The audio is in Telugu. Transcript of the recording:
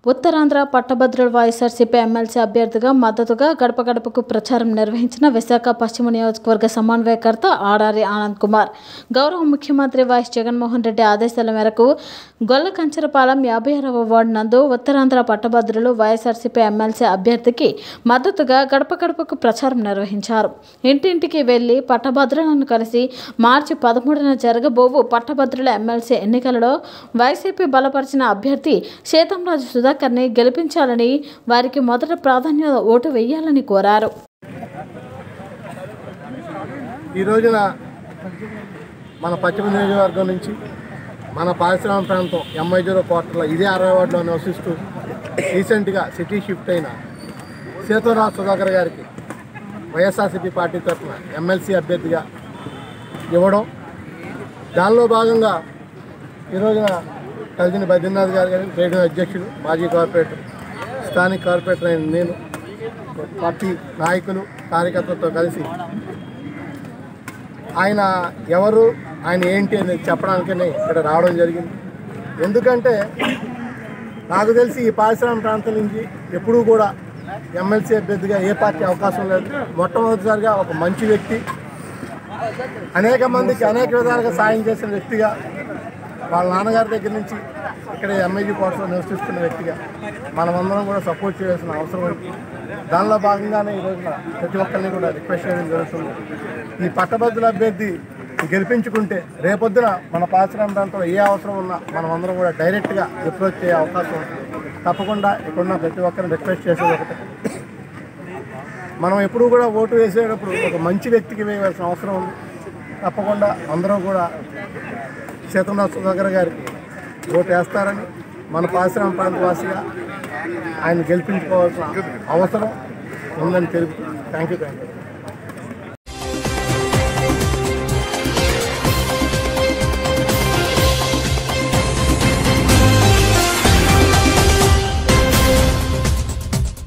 ఉత్తరాంధ్ర పట్టభద్రుల వైఎస్ఆర్సీపీ ఎమ్మెల్సీ అభ్యర్థిగా మద్దతుగా గడప గడపకు ప్రచారం నిర్వహించిన విశాఖ పశ్చిమ నియోజకవర్గ సమన్వయకర్త ఆడారి ఆనంద్ కుమార్ గౌరవ ముఖ్యమంత్రి వైఎస్ జగన్మోహన్ రెడ్డి ఆదేశాల మేరకు గొల్ల కంచరపాలెం యాభై ఆరవ వార్డు నందు ఉత్తరాంధ్ర పట్టభద్రులు వైఎస్ఆర్సీపీ ఎమ్మెల్సీ అభ్యర్థికి మద్దతుగా గడప గడపకు ప్రచారం నిర్వహించారు ఇంటింటికి వెళ్లి పట్టభద్రులను కలిసి మార్చి పదమూడున జరగబోవు పట్టభద్రుల ఎమ్మెల్సీ ఎన్నికలలో వైసీపీ బలపరిచిన అభ్యర్థి సీతంరాజు సుధాకర్ని గెలిపించాలని వారికి మొదట ప్రాధాన్యత ఓటు వేయాలని కోరారు ఈ రోజున మన పశ్చిమ నియోజకవర్గం నుంచి మన పారిశ్రామిక ప్రాంతం ఎంఐ జీరో క్వార్టర్లో ఇదే అరవై వార్డులో నివసిస్తూ రీసెంట్గా సిటీ షిఫ్ట్ అయిన సీతారాం సుధాకర్ గారికి వైఎస్ఆర్సీపీ పార్టీ తరఫున ఎమ్మెల్సీ అభ్యర్థిగా ఇవ్వడం దానిలో భాగంగా ఈ రోజున కలిసిన బద్రీనాథ్ గారు గారి ట్రేడ్ అధ్యక్షుడు మాజీ కార్పొరేటర్ స్థానిక కార్పొరేటర్ అయిన నేను పార్టీ నాయకులు కార్యకర్తలతో కలిసి ఆయన ఎవరు ఆయన ఏంటి అని చెప్పడానికని ఇక్కడ రావడం జరిగింది ఎందుకంటే నాకు తెలిసి ఈ పారిశ్రామిక ప్రాంతం నుంచి ఎప్పుడూ కూడా ఎమ్మెల్సీ అభ్యర్థిగా ఏ పార్టీ అవకాశం లేదు మొట్టమొదటిసారిగా ఒక మంచి వ్యక్తి అనేక మందికి అనేక విధాలుగా సాయం చేసిన వ్యక్తిగా వాళ్ళ నాన్నగారి దగ్గర నుంచి ఇక్కడ ఎంఐజీ కోర్సులో నివసిస్తున్న వ్యక్తిగా మనమందరం కూడా సపోర్ట్ చేయాల్సిన అవసరం ఉంది దానిలో భాగంగానే ఈ రోజున ప్రతి ఒక్కరిని కూడా రిక్వెస్ట్ చేయడం జరుగుతుంది ఈ పట్టభద్రుల అభ్యర్థి గెలిపించుకుంటే రేపొద్దున మన పారిశ్రామిక ప్రాంతంలో ఏ అవసరం ఉన్నా మనమందరం కూడా డైరెక్ట్గా అప్రోచ్ చేయ అవకాశం ఉంటుంది తప్పకుండా ఇక్కడున్న ప్రతి ఒక్కరిని రిక్వెస్ట్ చేసేది ఒకటే మనం ఎప్పుడూ కూడా ఓటు వేసేటప్పుడు ఒక మంచి వ్యక్తికి వేయవలసిన అవసరం ఉంది తప్పకుండా అందరం కూడా సీతంరాజ్ సుధాకర్ గారికి ఓటు వేస్తారని మన పారిశ్రామిక ప్రాంత వాసిగా ఆయన గెలిపించుకోవాల్సిన అవసరం ఉందని తెలుపుతూ థ్యాంక్ యూ థ్యాంక్ యూ